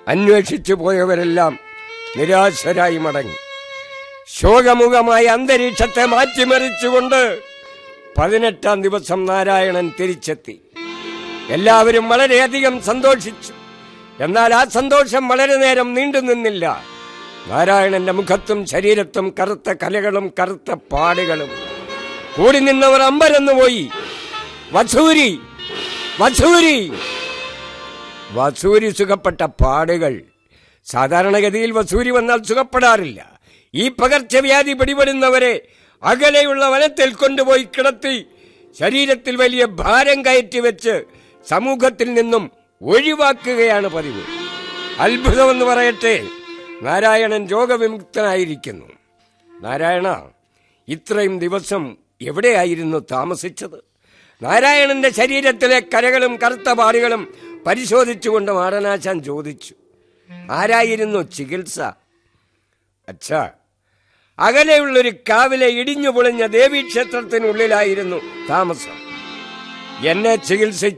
അന്വേഷിച്ചു പോയവരെല്ലാം നിരാശരായി മടങ്ങി ശോകമുഖമായ അന്തരീക്ഷത്തെ മാറ്റിമറിച്ചുകൊണ്ട് പതിനെട്ടാം ദിവസം നാരായണൻ തിരിച്ചെത്തി എല്ലാവരും വളരെയധികം സന്തോഷിച്ചു എന്നാൽ ആ സന്തോഷം വളരെ നേരം നീണ്ടു നിന്നില്ല നാരായണന്റെ മുഖത്തും ശരീരത്തും കറുത്ത കലകളും കറുത്ത പാടുകളും കൂടി നിന്നവർ അമ്പരന്നു പോയി വസൂരി വസൂരി വസൂരി സുഖപ്പെട്ട പാടുകൾ സാധാരണഗതിയിൽ വസൂരി വന്നാൽ സുഖപ്പെടാറില്ല ഈ പകർച്ചവ്യാധി പിടിപെടുന്നവരെ അകലെയുള്ള വനത്തിൽ കൊണ്ടുപോയി കിടത്തി ശരീരത്തിൽ വലിയ ഭാരം കയറ്റി വെച്ച് സമൂഹത്തിൽ നിന്നും ഒഴിവാക്കുകയാണ് പതിവ് അത്ഭുതമെന്ന് പറയട്ടെ നാരായണൻ രോഗവിമുക്തനായിരിക്കുന്നു നാരായണ ഇത്രയും ദിവസം എവിടെയായിരുന്നു താമസിച്ചത് നാരായണന്റെ ശരീരത്തിലെ കരകളും കറുത്ത പാടുകളും പരിശോധിച്ചുകൊണ്ട് മാടനാശാൻ ചോദിച്ചു ആരായിരുന്നു ചികിത്സ അച്ഛാ അകലെയുള്ളൊരു കാവിലെ ഇടിഞ്ഞു പൊളിഞ്ഞ ദേവീക്ഷേത്രത്തിനുള്ളിലായിരുന്നു താമസം എന്നെ ചികിത്സിച്ച